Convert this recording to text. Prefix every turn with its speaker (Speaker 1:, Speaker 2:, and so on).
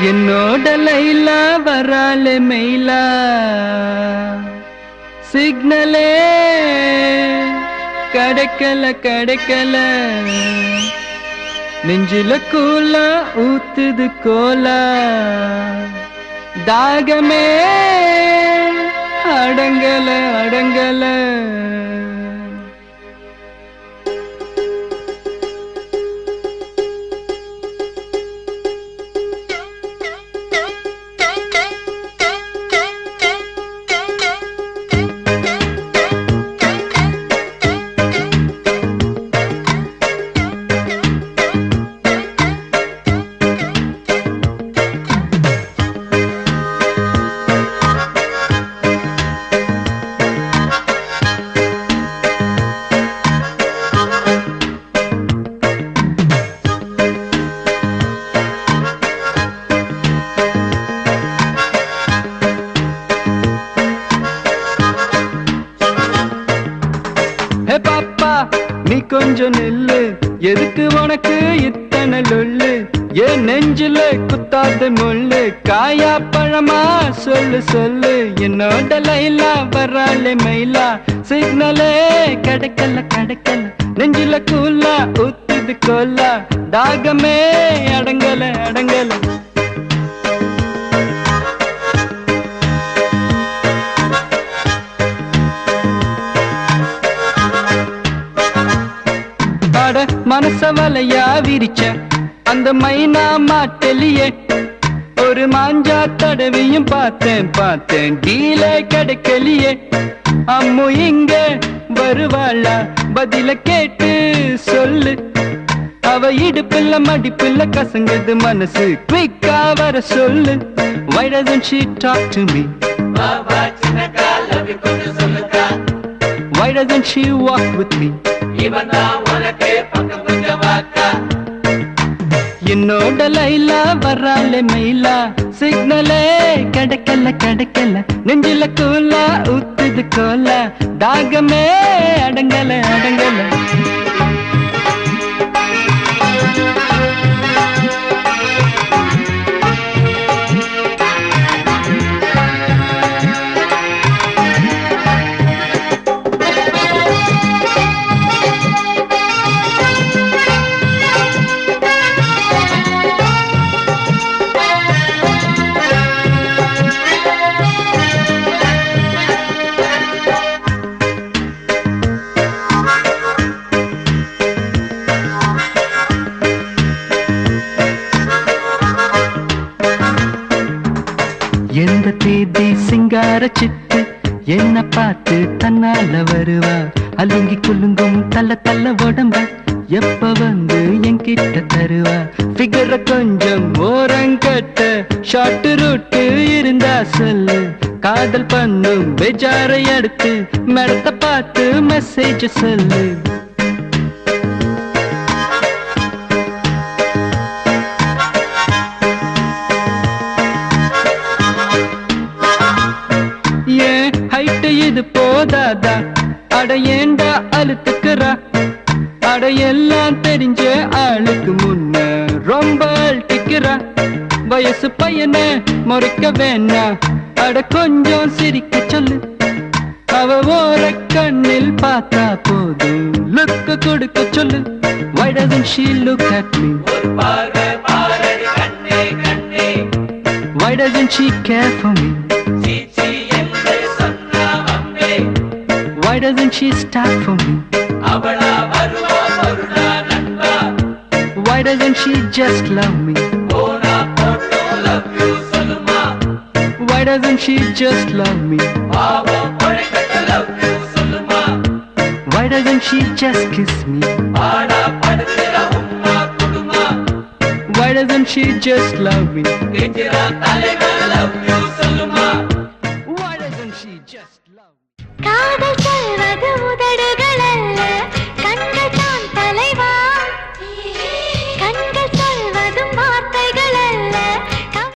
Speaker 1: என்னோட லைலா வராளே மெயிலா சிக்னலே கிடைக்கல கிடைக்கல நெஞ்சில கூலா ஊத்துது கோலா தாகமே அடங்கல அடங்கல ஹே பாப்பா நீ கொஞ்சம் நில்லு எதுக்கு உனக்கு இத்தனை லொல்லு ஏன் நெஞ்சில குத்தாத முள்ளு காயா பழமா சொல்லு சொல்லு என்னோட லைலா வராளே மயிலா சிக்னலே கிடைக்கல கிடைக்கல நெஞ்சில கூலா ஊத்துது கோலா தாகமே அடங்கல அடங்கல அட மனச வலையா விரிச்ச அந்த மைனா மாட்டலியே ஒரு மாஞ்சா தடவியும் பார்த்தேன் பார்த்தேன் டீலே கிடைக்கலையே அம்மு இங்க வருவாளா பதில கேட்டு சொல்லு அவ இடுப்புல மடிப்புல கசங்குது மனசு குயிக்கா வர சொல்லு Why doesn't she talk to me? Why doesn't she walk with me? என்னோட லைலா வர்றாளே மயிலா சிக்னலே கிடைக்கல கிடைக்கல நெஞ்சில கூலா ஊத்துது கோலா தாகமே அடங்கல அடங்கல எந்த தேதி சிங்கார சித்து என்ன பார்த்து தன்னால வருவா அலுங்கி குலுங்கும் தள்ள தள்ள உடம்ப எப்ப வந்து என்கிட்ட தருவா ஃபிகர கொஞ்சம் ஓரங்கட்ட ஷார்ட் ரூட்டு இருந்தா சொல்லு காதல் பண்ணும் பெஜாரை அடுத்து மேடத்தை பார்த்து மெசேஜ் சொல்லு ஏன் ஹைட் இது போதாதா அட ஏண்டா அழுத்துக்கிறா அட எல்லாம் தெரிஞ்ச ஆளுக்கு முன்ன ரொம்ப அழட்டிக்கிறா வயசு பையனை முறைக்க வேணா அட கொஞ்சம் சிரிக்க சொல்லு அவ ஓர கண்ணில் பார்த்தா போதும் லுக்க கொடுக்க சொல்லு Why doesn't she look at me? Why doesn't she care for me? Why doesn't she start for me? Why doesn't she just love me? Why doesn't she just love me? Why doesn't she just kiss me? Why doesn't she just love me? Why doesn't she just love me?
Speaker 2: காதல் சொல்வது உதடுகள்